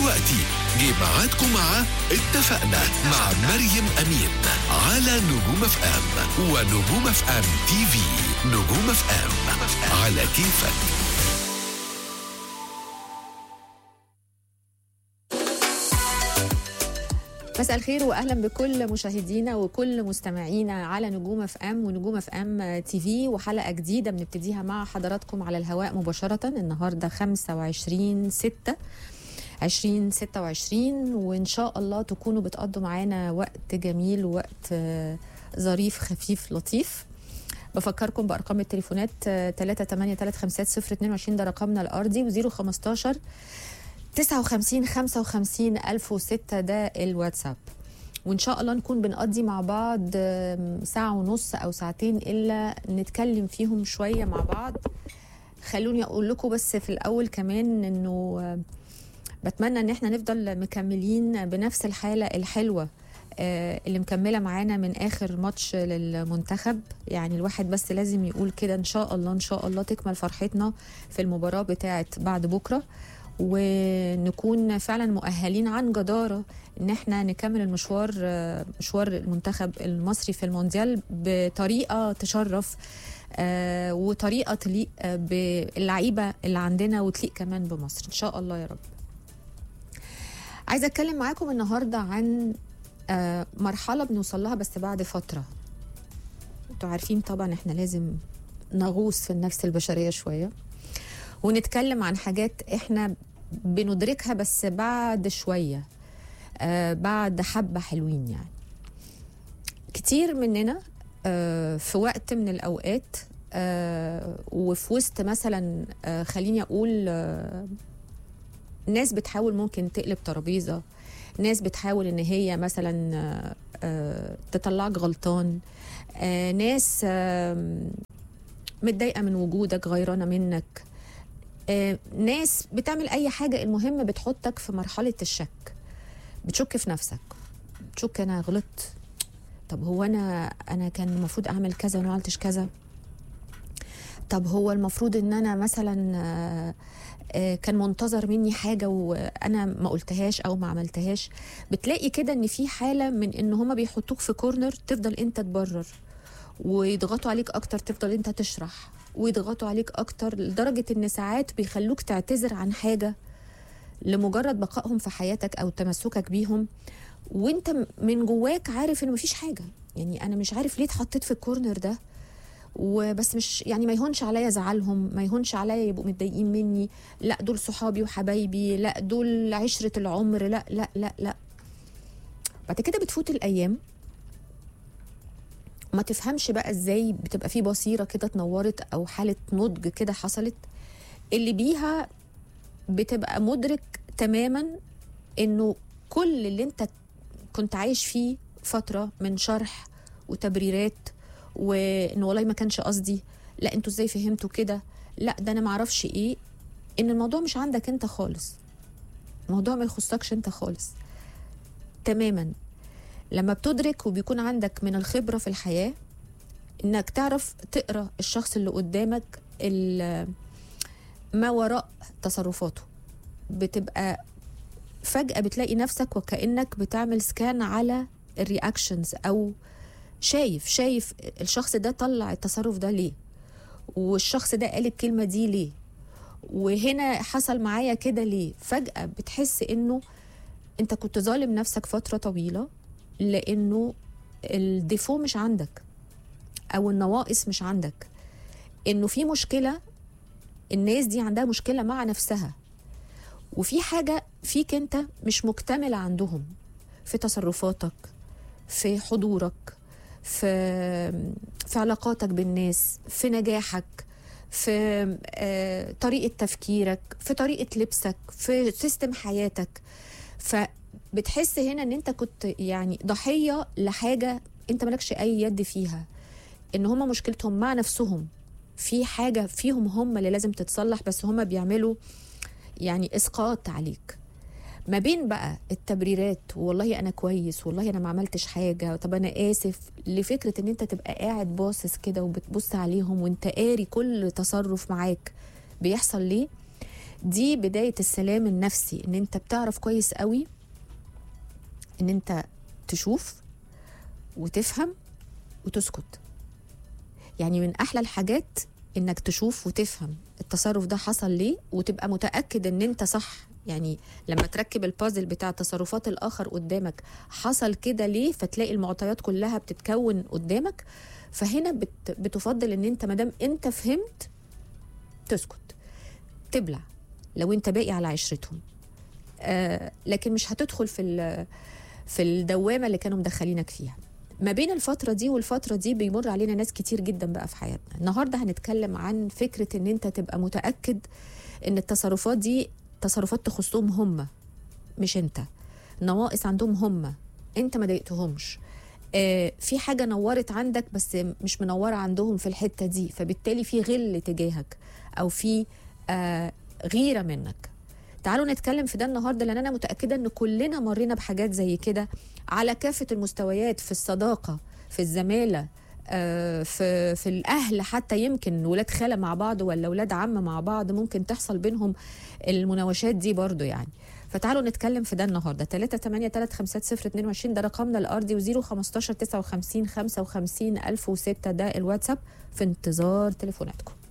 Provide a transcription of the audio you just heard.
دلوقتي جه ميعادكم مع اتفقنا مع مريم أمين على نجوم اف ام ونجوم اف ام تي في نجوم اف ام على كيفك مساء الخير واهلا بكل مشاهدينا وكل مستمعينا على نجوم اف ام ونجوم اف ام تي في وحلقه جديده بنبتديها مع حضراتكم على الهواء مباشره النهارده 25 6 2026 وان شاء الله تكونوا بتقضوا معانا وقت جميل ووقت آه، ظريف خفيف لطيف بفكركم بارقام التليفونات 3 8 3 5 0 22 ده رقمنا الارضي و015 59 55 1006 ده الواتساب وان شاء الله نكون بنقضي مع بعض آم، ساعه ونص او ساعتين الا نتكلم فيهم شويه مع بعض خلوني اقول لكم بس في الاول كمان انه آم، بتمنى ان احنا نفضل مكملين بنفس الحاله الحلوه آه، اللي مكمله معانا من اخر ماتش للمنتخب يعني الواحد بس لازم يقول كده ان شاء الله ان شاء الله تكمل فرحتنا في المباراه بتاعه بعد بكره ونكون فعلا مؤهلين عن جداره ان احنا نكمل المشوار آه، مشوار المنتخب المصري في المونديال بطريقه تشرف آه، وطريقه تليق آه، باللعيبه اللي عندنا وتليق كمان بمصر ان شاء الله يا رب عايزه اتكلم معاكم النهارده عن آه، مرحله بنوصل لها بس بعد فتره انتوا عارفين طبعا احنا لازم نغوص في النفس البشريه شويه ونتكلم عن حاجات احنا بندركها بس بعد شويه آه بعد حبه حلوين يعني كتير مننا آه في وقت من الاوقات آه وفي وسط مثلا آه خليني اقول آه ناس بتحاول ممكن تقلب ترابيزه ناس بتحاول ان هي مثلا آه، آه، تطلعك غلطان آه، ناس آم، متضايقه من وجودك غيرانه منك آه، ناس بتعمل اي حاجه المهم بتحطك في مرحله الشك بتشك في نفسك بتشك انا غلطت طب هو انا انا كان المفروض اعمل كذا وما عملتش كذا طب هو المفروض ان انا مثلا آه، آه، كان منتظر مني حاجه وانا ما قلتهاش او ما عملتهاش بتلاقي كده ان في حاله من ان هما بيحطوك في كورنر تفضل انت تبرر ويضغطوا عليك اكتر تفضل انت تشرح ويضغطوا عليك اكتر لدرجه ان ساعات بيخلوك تعتذر عن حاجه لمجرد بقائهم في حياتك او تمسكك بيهم وانت م- من جواك عارف ان مفيش حاجه يعني انا مش عارف ليه اتحطيت في الكورنر ده وبس مش يعني ما يهونش عليا زعلهم ما يهونش عليا يبقوا متضايقين مني لا دول صحابي وحبايبي لا دول عشرة العمر لا لا لا لا بعد كده بتفوت الايام ما تفهمش بقى ازاي بتبقى في بصيره كده اتنورت او حاله نضج كده حصلت اللي بيها بتبقى مدرك تماما انه كل اللي انت كنت عايش فيه فتره من شرح وتبريرات وان والله ما كانش قصدي لا انتوا ازاي فهمتوا كده لا ده انا معرفش ايه ان الموضوع مش عندك انت خالص الموضوع ما يخصكش انت خالص تماما لما بتدرك وبيكون عندك من الخبرة في الحياة انك تعرف تقرا الشخص اللي قدامك ال- ما وراء تصرفاته بتبقى فجأة بتلاقي نفسك وكأنك بتعمل سكان على الرياكشنز او شايف شايف الشخص ده طلع التصرف ده ليه والشخص ده قال الكلمة دي ليه وهنا حصل معايا كده ليه فجأة بتحس انه انت كنت ظالم نفسك فترة طويلة لانه الديفو مش عندك او النواقص مش عندك انه في مشكلة الناس دي عندها مشكلة مع نفسها وفي حاجة فيك انت مش مكتملة عندهم في تصرفاتك في حضورك في في علاقاتك بالناس في نجاحك في آه، طريقة تفكيرك في طريقة لبسك في سيستم حياتك فبتحس هنا ان انت كنت يعني ضحية لحاجة انت مالكش اي يد فيها ان هما مشكلتهم مع نفسهم في حاجة فيهم هم اللي لازم تتصلح بس هم بيعملوا يعني اسقاط عليك ما بين بقى التبريرات والله انا كويس والله انا ما عملتش حاجه طب انا اسف لفكره ان انت تبقى قاعد باصص كده وبتبص عليهم وانت قاري كل تصرف معاك بيحصل ليه دي بدايه السلام النفسي ان انت بتعرف كويس قوي ان انت تشوف وتفهم وتسكت يعني من احلى الحاجات انك تشوف وتفهم التصرف ده حصل ليه وتبقى متاكد ان انت صح يعني لما تركب البازل بتاع تصرفات الاخر قدامك حصل كده ليه فتلاقي المعطيات كلها بتتكون قدامك فهنا بت بتفضل ان انت مادام انت فهمت تسكت تبلع لو انت باقي على عشرتهم آه لكن مش هتدخل في ال- في الدوامه اللي كانوا مدخلينك فيها ما بين الفترة دي والفترة دي بيمر علينا ناس كتير جدا بقى في حياتنا النهاردة هنتكلم عن فكرة ان انت تبقى متأكد ان التصرفات دي تصرفات تخصهم هم مش انت نواقص عندهم هم انت ما ضايقتهمش آه في حاجة نورت عندك بس مش منورة عندهم في الحتة دي فبالتالي في غل تجاهك او في آه غيرة منك تعالوا نتكلم في ده النهارده لان انا متاكده ان كلنا مرينا بحاجات زي كده على كافه المستويات في الصداقه في الزماله آه، في في الاهل حتى يمكن ولاد خاله مع بعض ولا ولاد عم مع بعض ممكن تحصل بينهم المناوشات دي برضو يعني فتعالوا نتكلم في ده النهارده 3 8 3 5 0 22 ده رقمنا الارضي و0 15 59 55 1006 ده الواتساب في انتظار تليفوناتكم